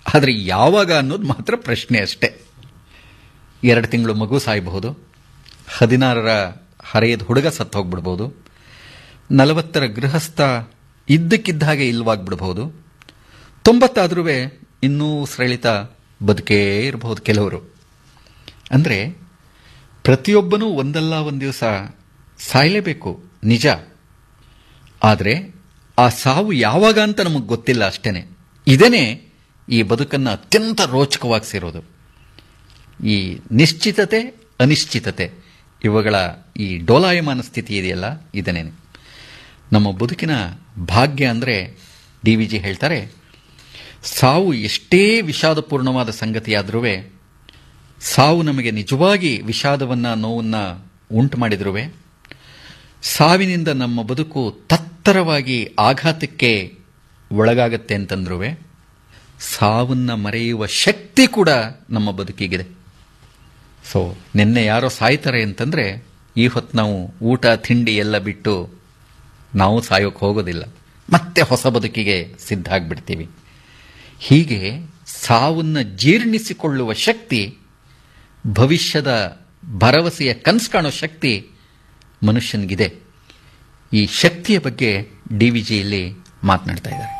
ಆದರೆ ಯಾವಾಗ ಅನ್ನೋದು ಮಾತ್ರ ಪ್ರಶ್ನೆ ಅಷ್ಟೇ ಎರಡು ತಿಂಗಳು ಮಗು ಸಾಯಬಹುದು ಹದಿನಾರರ ಹರೆಯದ ಹುಡುಗ ಸತ್ತು ಹೋಗ್ಬಿಡ್ಬೋದು ನಲವತ್ತರ ಗೃಹಸ್ಥ ಇದ್ದಕ್ಕಿದ್ದ ಹಾಗೆ ಇಲ್ವಾಗ್ಬಿಡ್ಬೋದು ತೊಂಬತ್ತಾದ್ರೂ ಇನ್ನೂ ಸರಳಿತ ಬದುಕೇ ಇರಬಹುದು ಕೆಲವರು ಅಂದರೆ ಪ್ರತಿಯೊಬ್ಬನೂ ಒಂದಲ್ಲ ಒಂದು ದಿವಸ ಸಾಯಲೇಬೇಕು ನಿಜ ಆದರೆ ಆ ಸಾವು ಯಾವಾಗ ಅಂತ ನಮಗೆ ಗೊತ್ತಿಲ್ಲ ಅಷ್ಟೇನೆ ಇದೇನೆ ಈ ಬದುಕನ್ನು ಅತ್ಯಂತ ರೋಚಕವಾಗಿಸಿರೋದು ಈ ನಿಶ್ಚಿತತೆ ಅನಿಶ್ಚಿತತೆ ಇವುಗಳ ಈ ಡೋಲಾಯಮಾನ ಸ್ಥಿತಿ ಇದೆಯಲ್ಲ ಇದನ್ನೇನೆ ನಮ್ಮ ಬದುಕಿನ ಭಾಗ್ಯ ಅಂದರೆ ಡಿ ವಿ ಜಿ ಹೇಳ್ತಾರೆ ಸಾವು ಎಷ್ಟೇ ವಿಷಾದಪೂರ್ಣವಾದ ಸಂಗತಿಯಾದರೂ ಸಾವು ನಮಗೆ ನಿಜವಾಗಿ ವಿಷಾದವನ್ನು ನೋವನ್ನು ಉಂಟು ಮಾಡಿದ್ರೂ ಸಾವಿನಿಂದ ನಮ್ಮ ಬದುಕು ತತ್ತರವಾಗಿ ಆಘಾತಕ್ಕೆ ಒಳಗಾಗತ್ತೆ ಅಂತಂದ್ರೂ ಸಾವನ್ನ ಮರೆಯುವ ಶಕ್ತಿ ಕೂಡ ನಮ್ಮ ಬದುಕಿಗಿದೆ ಸೊ ನಿನ್ನೆ ಯಾರೋ ಸಾಯ್ತಾರೆ ಅಂತಂದ್ರೆ ಈ ಹೊತ್ತು ನಾವು ಊಟ ತಿಂಡಿ ಎಲ್ಲ ಬಿಟ್ಟು ನಾವು ಸಾಯೋಕೆ ಹೋಗೋದಿಲ್ಲ ಮತ್ತೆ ಹೊಸ ಬದುಕಿಗೆ ಸಿದ್ಧ ಆಗ್ಬಿಡ್ತೀವಿ ಹೀಗೆ ಸಾವನ್ನ ಜೀರ್ಣಿಸಿಕೊಳ್ಳುವ ಶಕ್ತಿ ಭವಿಷ್ಯದ ಭರವಸೆಯ ಕನಸು ಕಾಣೋ ಶಕ್ತಿ ಮನುಷ್ಯನಿಗಿದೆ ಈ ಶಕ್ತಿಯ ಬಗ್ಗೆ ಡಿ ವಿ ಜಿಯಲ್ಲಿ ಮಾತನಾಡ್ತಾ ಇದ್ದಾರೆ